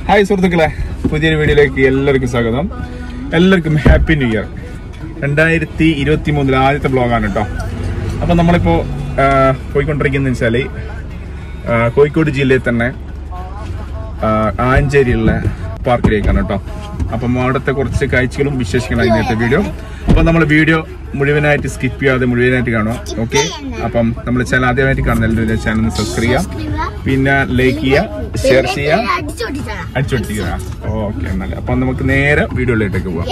Hi സുഹൃത്തുക്കളെ പുതിയൊരു വീഡിയോയിലേക്ക് എല്ലാവർക്കും സ്വാഗതം എല്ലാവർക്കും ഹാപ്പി ന്യൂ ഇയർ രണ്ടായിരത്തി ഇരുപത്തി മൂന്നിലെ ആദ്യത്തെ ബ്ലോഗാണ് കേട്ടോ അപ്പം നമ്മളിപ്പോൾ പോയിക്കൊണ്ടിരിക്കുന്നത് വെച്ചാൽ കോഴിക്കോട് ജില്ലയിൽ തന്നെ ആ, ആഞ്ചേരിയുള്ള പാർക്കിലേക്കാണ് കേട്ടോ അപ്പം അവിടുത്തെ കുറച്ച് കാഴ്ചകളും വിശേഷിക്കണം ഇന്നത്തെ വീഡിയോ അപ്പം നമ്മൾ വീഡിയോ മുഴുവനായിട്ട് സ്കിപ്പ് ചെയ്യാതെ മുഴുവനായിട്ട് കാണുക ഓക്കെ അപ്പം നമ്മൾ ചാനൽ ആദ്യമായിട്ട് കാണുന്ന എല്ലാവരും ചാനൽ സബ്സ്ക്രൈബ് ചെയ്യുക പിന്നെ ലൈക്ക് ചെയ്യുക ഷെയർ ചെയ്യുക അടിച്ചൊട്ടിക്കുക ഓക്കെ എന്നാൽ അപ്പം നമുക്ക് നേരെ വീഡിയോയിലേക്ക് പോവാം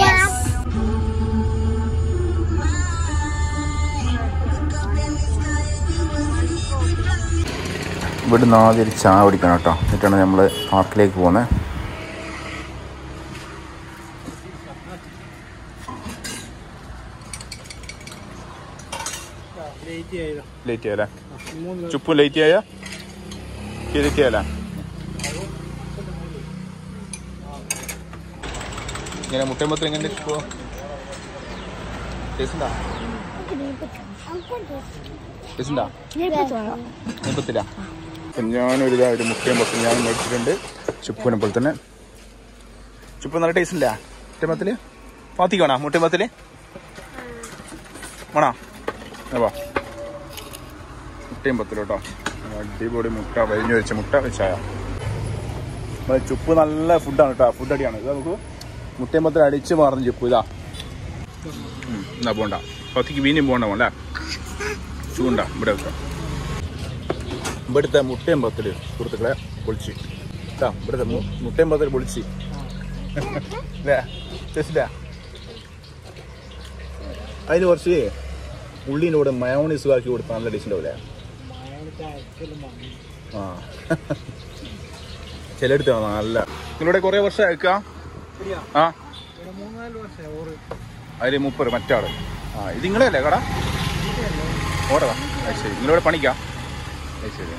ഇവിടുന്ന് ആദ്യം ഒരു ചായ കുടിക്കണം കേട്ടോ എന്നിട്ടാണ് നമ്മൾ പാർക്കിലേക്ക് പോകുന്നത് ലേറ്റ് ചെയ്യാലേ ചുപ്പും ലേറ്റ് ചെയ്യാ ലേറ്റ് ചെയ്യാലേ ഇങ്ങനെ മുട്ടയമ്പത്തിൽ എങ്ങനെ ഇപ്പോ ടേസ്റ്റുണ്ടാ ടേസ്റ്റുണ്ടാ മുപ്പത്തില്ല ഞാനൊരു ഇതാ ഒരു മുട്ടയമ്പത്തിൽ ഞാൻ മേടിച്ചിട്ടുണ്ട് ചുപ്പിനെ പോലെ തന്നെ ചുപ്പ് നല്ല ടേസ്റ്റ് ഇല്ല മുട്ടയമ്പത്തില് ഫാത്തിക്ക് വേണോ മുട്ടയമ്പത്തില് വേണോ വാ മുട്ടയും പത്തിലും കേട്ടോ അടിപൊളി മുട്ട വരിഞ്ഞു വെച്ച മുട്ട വെച്ചായ നമ്മളെ ചുപ്പ് നല്ല ഫുഡാണ് കേട്ടോ ഫുഡ് അടിയാണ് ഇത് നമുക്ക് മുട്ടയും പത്തിൽ അടിച്ച് മാറുന്ന ചുപ്പ് ഇതാ ഉം, എന്നാ പോണ്ട പത്തിക്ക് വീണ്ടും പോകണ്ട പോണ്ട ചൂണ്ട ഇവിടെ വെക്കാം ഇവിടുത്തെ മുട്ടയും പത്തില് സുഹൃത്തുക്കളെ പൊളിച്ച് ഇതാ ഇവിടുത്തെ മു- മുട്ടയും പത്തിൽ പൊളിച്ച് ഇല്ലേ ടേസ്റ്റില്ല അതിന് കുറച്ച് ഉള്ളിൻ്റെ കൂടെ മയോണീസ് ആക്കി കൊടുത്താൽ നല്ല ടേസ്റ്റ് ഉണ്ടാവില്ലേ ആ ചിലടുത്താണ് നല്ല നിങ്ങളുടെ കുറെ വർഷം അയക്കാം ആ അതില് മുപ്പത് മറ്റാള് ആ ഇത് നിങ്ങളല്ലേ കട ഓടവാ അത് ശരി നിങ്ങളിവിടെ പണിക്കാം അത് ശരി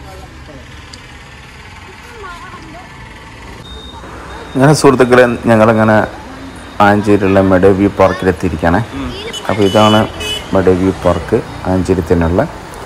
അങ്ങനെ സുഹൃത്തുക്കളെ ഞങ്ങളങ്ങനെ ആഞ്ചേരിയുള്ള മെഡവ്യൂ പാർക്കിലെത്തിയിരിക്കുകയാണ് അപ്പോൾ ഇതാണ് മെഡവ്യൂ പാർക്ക് ആഞ്ചേരി തന്നെയുള്ള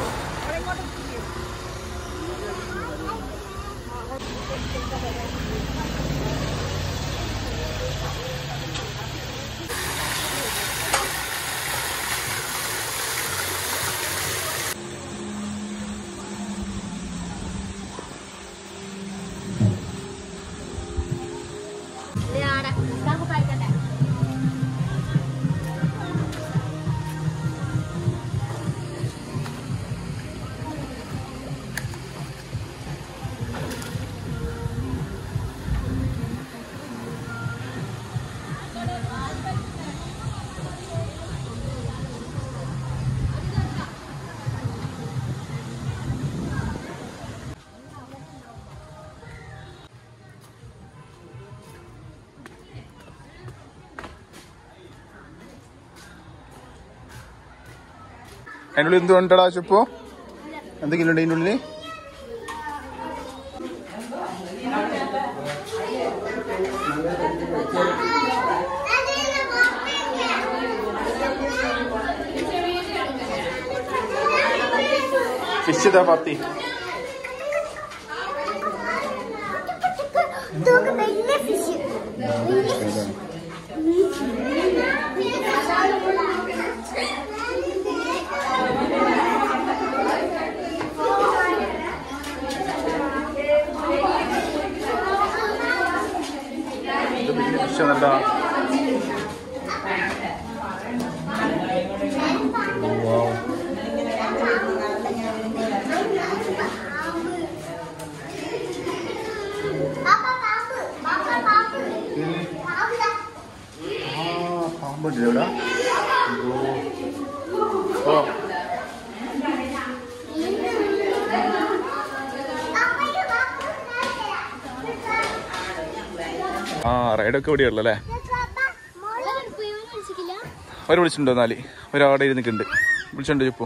അതിനുള്ളിൽ എന്ത് ഉണ്ടടാ ചുപ്പോ എന്തെങ്കിലും ഉണ്ട് ഇതിനുള്ളിൽ ഫിഷ് ഇതാ പത്തി ഇത് വലിയ ഫിഷ് എന്നല്ല പാമ്പുണ്ട് ഇവിടെ ഓ ആ റൈഡൊക്കെ ഇവിടെയുള്ളൂ അല്ലേ അവർ വിളിച്ചിട്ടുണ്ടോ എന്നാല് ഒരാടെ ഇരുന്നിട്ടുണ്ട് വിളിച്ചിട്ടുണ്ട് ഇപ്പോ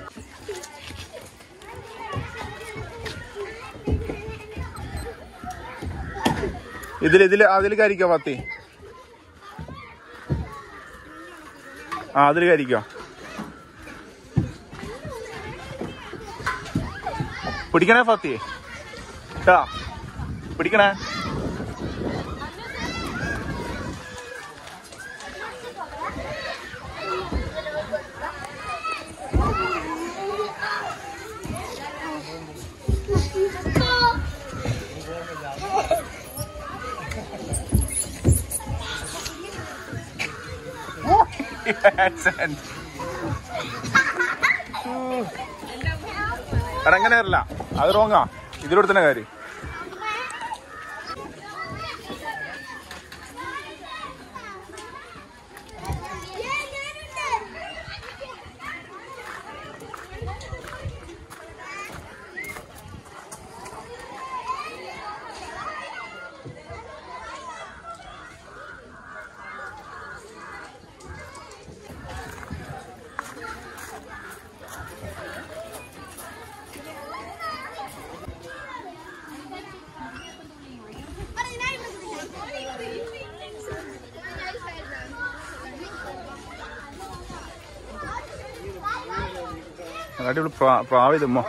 ഇതിൽ ഇതിൽ അതിൽ കരിക്കോ പത്തി ആ അതിൽ കരിക്കോ പിടിക്കണേ ഫത്തി ട്ടാ പിടിക്കണേ എടാ അങ്ങനെ അല്ല അത് റോങ്ങാ ഇതിലൂടെ തന്നെ കാര്യം അടിപൊളി പ്രാ- പ്രാവ് ഇതുമ്മോ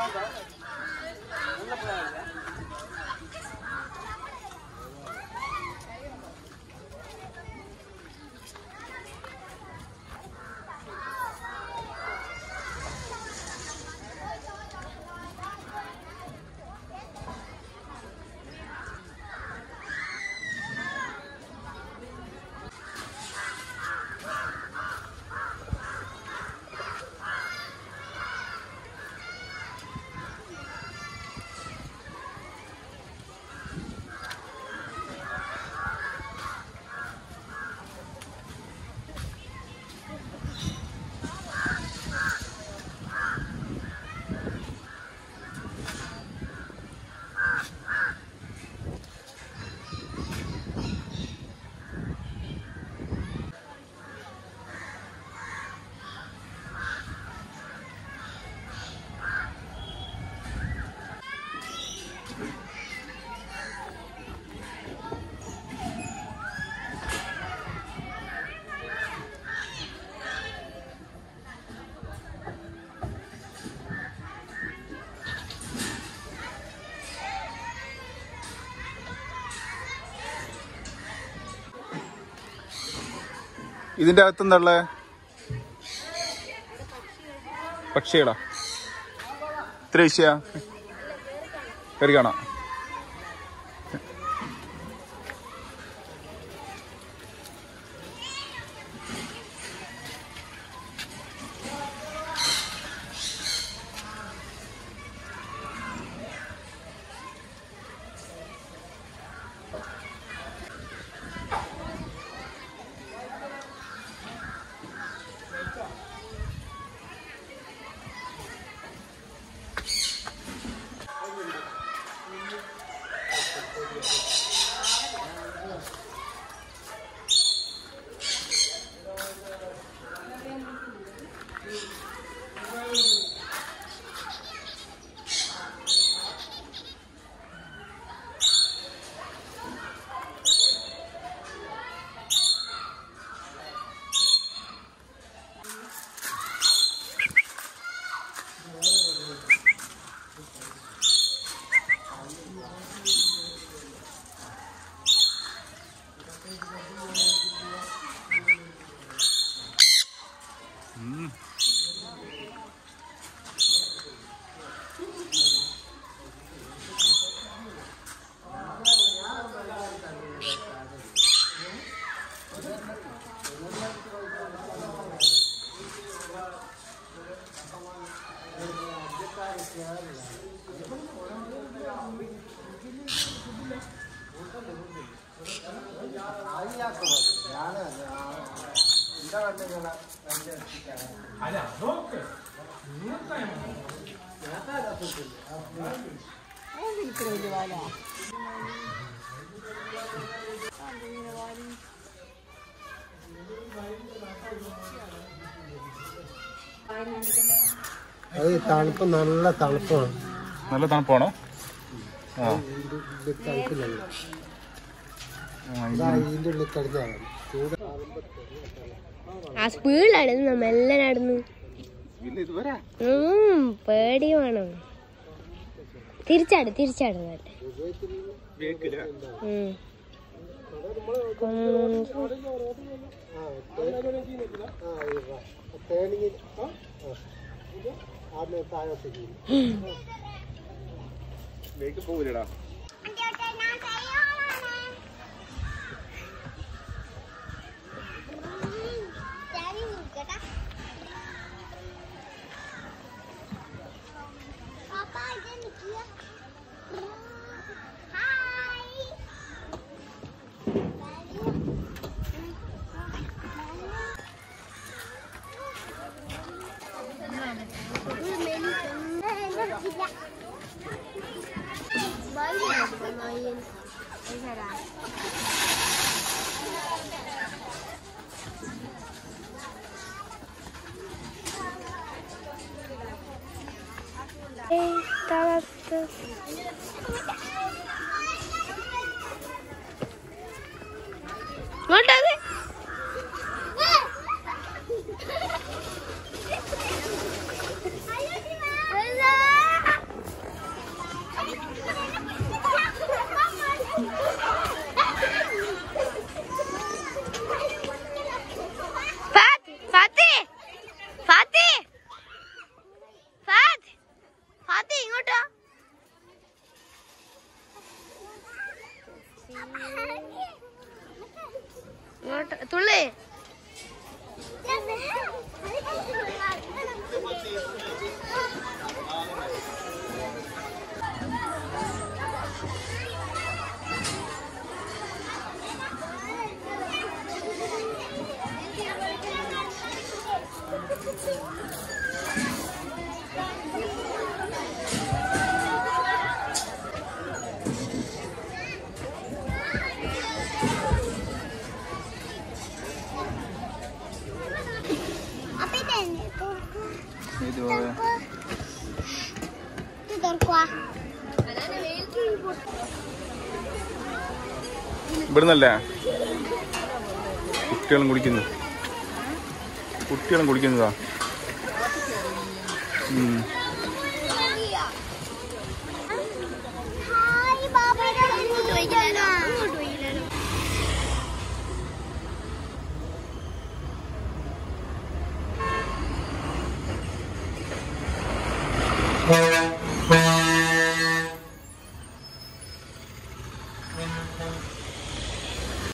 ഇതിന്റെ അകത്ത് എന്താ ഉള്ളേ പക്ഷികളാ ഇത്ര വിഷയ കയറി കാണാം അത് തണുപ്പ് നല്ല തണുപ്പാണ് നല്ല തണുപ്പാണോ ആ ഇത് തണുപ്പില്ലല്ലോ ആ, ഇതാ ഇതിന്റെ ഉള്ളിൽ കിടന്നാണ് ചൂട് ആ സ്പീഡിൽ നടന്നു മെല്ലെ നടന്നു ഉം, പേടി വേണം തിരിച്ചാട് തിരിച്ചാട് നല്ല ഉം. ഉം. ആ തേണിങ് ആദ്യം താഴോട്ടേക്ക് വേക്ക് പോവില്ലടാ ഡാഡി നിൽക്കട്ടെ ഏയ് തളർത്ത് ഇങ്ങോട്ടത് ഫാത്ത് ഫാത്തി ഫാത്തി ഫാത്ത് ഫാത്തി ഇങ്ങോട്ടോ ഇങ്ങോട്ട് തുള്ളി ഇവിടുന്നല്ലേ കുട്ടികളും കുടിക്കുന്നു കുട്ടികളും കുടിക്കുന്നതാ ഉം. ഇങ്ങോട്ട്